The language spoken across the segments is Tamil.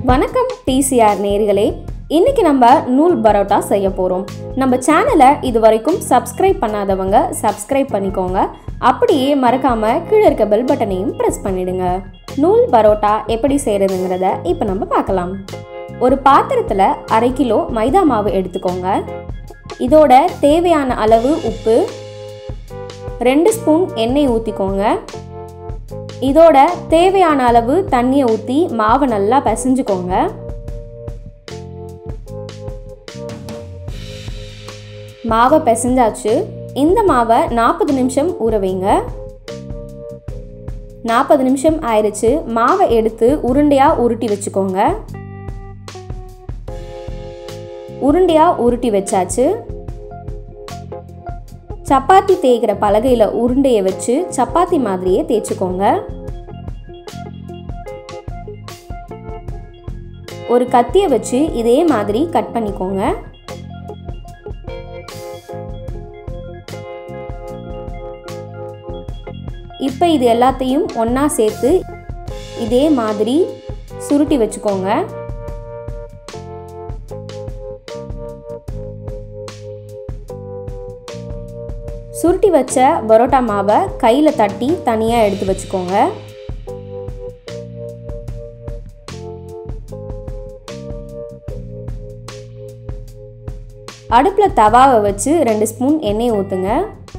வணக்கம் டிசிஆர் நேர்களே இன்னைக்கு நம்ம நூல் பரோட்டா செய்ய போகிறோம் நம்ம சேனலை இது வரைக்கும் சப்ஸ்கிரைப் பண்ணாதவங்க சப்ஸ்கிரைப் பண்ணிக்கோங்க அப்படியே மறக்காம கீழே இருக்க பெல் பட்டனையும் ப்ரெஸ் பண்ணிடுங்க நூல் பரோட்டா எப்படி செய்கிறதுங்கிறத இப்போ நம்ம பார்க்கலாம் ஒரு பாத்திரத்தில் அரை கிலோ மைதா மாவு எடுத்துக்கோங்க இதோட தேவையான அளவு உப்பு ரெண்டு ஸ்பூன் எண்ணெய் ஊற்றிக்கோங்க இதோட தேவையான அளவு தண்ணியை ஊற்றி மாவை நல்லா பிசைஞ்சுக்கோங்க மாவை பிசைஞ்சாச்சு இந்த மாவை நாற்பது நிமிஷம் ஊற வைங்க நாற்பது நிமிஷம் ஆயிடுச்சு மாவை எடுத்து உருண்டையாக உருட்டி வச்சுக்கோங்க உருண்டையாக உருட்டி வச்சாச்சு சப்பாத்தி தேய்கிற பலகையில் உருண்டையை வச்சு சப்பாத்தி மாதிரியே தேய்ச்சிக்கோங்க ஒரு கத்தியை வச்சு இதே மாதிரி கட் பண்ணிக்கோங்க இப்போ இது எல்லாத்தையும் ஒன்றா சேர்த்து இதே மாதிரி சுருட்டி வச்சுக்கோங்க சுருட்டி வச்ச பரோட்டா மாவை கையில் தட்டி தனியாக எடுத்து வச்சுக்கோங்க அடுப்பில் தவாவை வச்சு ரெண்டு ஸ்பூன் எண்ணெய் ஊற்றுங்க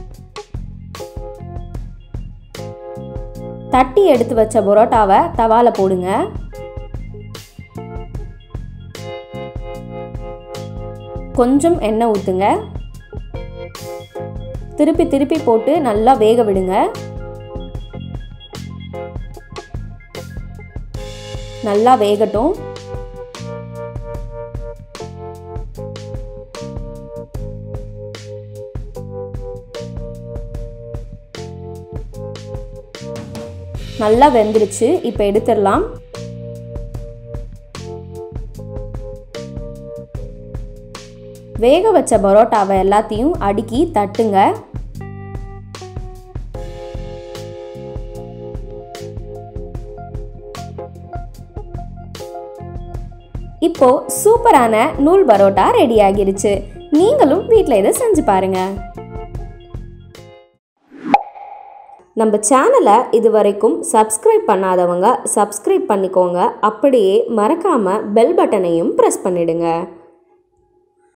தட்டி எடுத்து வச்ச பரோட்டாவை தவாவில் போடுங்க கொஞ்சம் எண்ணெய் ஊற்றுங்க திருப்பி திருப்பி போட்டு நல்லா வேக விடுங்க நல்லா வேகட்டும் நல்லா வெந்துடுச்சு இப்போ எடுத்துடலாம் வேக வச்ச பரோட்டாவை எல்லாத்தையும் அடுக்கி தட்டுங்க இப்போ சூப்பரான நூல் பரோட்டா ரெடி ஆகிருச்சு நீங்களும் வீட்டில் இதை செஞ்சு பாருங்க நம்ம சேனலை இது வரைக்கும் சப்ஸ்கிரைப் பண்ணாதவங்க சப்ஸ்கிரைப் பண்ணிக்கோங்க அப்படியே மறக்காமல் பெல் பட்டனையும் ப்ரெஸ் பண்ணிடுங்க